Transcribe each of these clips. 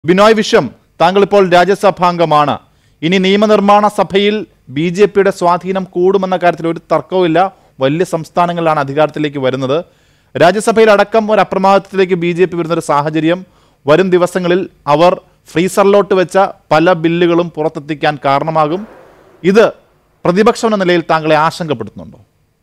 ബിനോയ് വിശ്വം താങ്കൾ ഇപ്പോൾ രാജ്യസഭാംഗമാണ് ഇനി നിയമനിർമ്മാണ സഭയിൽ ബി ജെ പിയുടെ സ്വാധീനം കൂടുമെന്ന കാര്യത്തിൽ ഒരു തർക്കവുമില്ല വലിയ സംസ്ഥാനങ്ങളിലാണ് അധികാരത്തിലേക്ക് വരുന്നത് രാജ്യസഭയിൽ അടക്കം ഒരു അപ്രമാദത്തിലേക്ക് ബി ജെ പി വരുന്നൊരു സാഹചര്യം വരും ദിവസങ്ങളിൽ അവർ ഫ്രീസറിലോട്ട് വെച്ച പല ബില്ലുകളും പുറത്തെത്തിക്കാൻ കാരണമാകും ഇത് പ്രതിപക്ഷം എന്ന നിലയിൽ താങ്കളെ ആശങ്കപ്പെടുത്തുന്നുണ്ടോ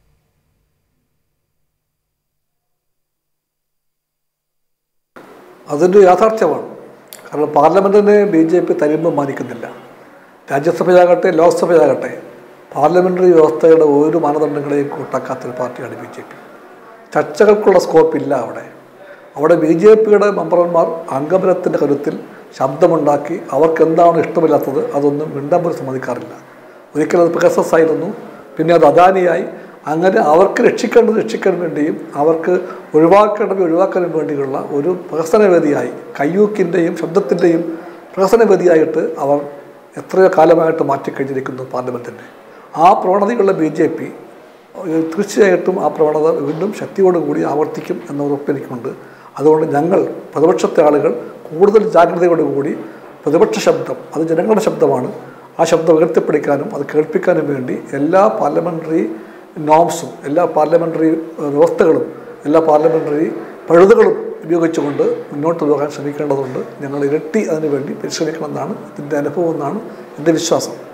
അതൊരു യാഥാർത്ഥ്യമാണ് കാരണം പാർലമെൻറ്റിനെ ബി ജെ പി തരുമ്പ് മാനിക്കുന്നില്ല രാജ്യസഭയാകട്ടെ ലോക്സഭയാകട്ടെ പാർലമെൻ്ററി വ്യവസ്ഥയുടെ ഒരു മാനദണ്ഡങ്ങളെയും കൂട്ടാക്കാത്തൊരു പാർട്ടിയാണ് ബി ജെ പി ചർച്ചകൾക്കുള്ള സ്കോപ്പില്ല അവിടെ അവിടെ ബി ജെ പിയുടെ മെമ്പർമാർ അംഗബലത്തിൻ്റെ കരുത്തിൽ ശബ്ദമുണ്ടാക്കി അവർക്ക് എന്താണ് ഇഷ്ടമില്ലാത്തത് അതൊന്നും മിണ്ടാൻ പോലും സമ്മതിക്കാറില്ല ഒരിക്കലും അത് പെഗസസ് ആയിരുന്നു പിന്നെ അത് അദാനിയായി അങ്ങനെ അവർക്ക് രക്ഷിക്കേണ്ടത് രക്ഷിക്കാൻ വേണ്ടിയും അവർക്ക് ഒഴിവാക്കേണ്ടത് ഒഴിവാക്കാനും വേണ്ടിയുള്ള ഒരു പ്രഹസനവേദിയായി കയ്യൂക്കിൻ്റെയും ശബ്ദത്തിൻ്റെയും പ്രഹസനവേദിയായിട്ട് അവർ എത്രയോ കാലമായിട്ട് മാറ്റിക്കഴിഞ്ഞിരിക്കുന്നു പാർലമെൻറ്റിനെ ആ പ്രവണതയുള്ള ബി ജെ പി തീർച്ചയായിട്ടും ആ പ്രവണത വീണ്ടും ശക്തിയോടുകൂടി ആവർത്തിക്കും എന്ന ഉറപ്പ് എനിക്കുണ്ട് അതുകൊണ്ട് ഞങ്ങൾ പ്രതിപക്ഷത്തെ ആളുകൾ കൂടുതൽ ജാഗ്രതയോടുകൂടി പ്രതിപക്ഷ ശബ്ദം അത് ജനങ്ങളുടെ ശബ്ദമാണ് ആ ശബ്ദം ഉയർത്തിപ്പിടിക്കാനും അത് കേൾപ്പിക്കാനും വേണ്ടി എല്ലാ പാർലമെൻ്ററി നോംസും എല്ലാ പാർലമെൻ്ററി വ്യവസ്ഥകളും എല്ലാ പാർലമെൻ്ററി പഴുതുകളും ഉപയോഗിച്ചുകൊണ്ട് മുന്നോട്ട് പോകാൻ ശ്രമിക്കേണ്ടതുണ്ട് ഞങ്ങൾ ഇരട്ടി അതിനുവേണ്ടി പരിശ്രമിക്കണമെന്നാണ് ഇതിൻ്റെ അനുഭവം എന്നാണ് എൻ്റെ വിശ്വാസം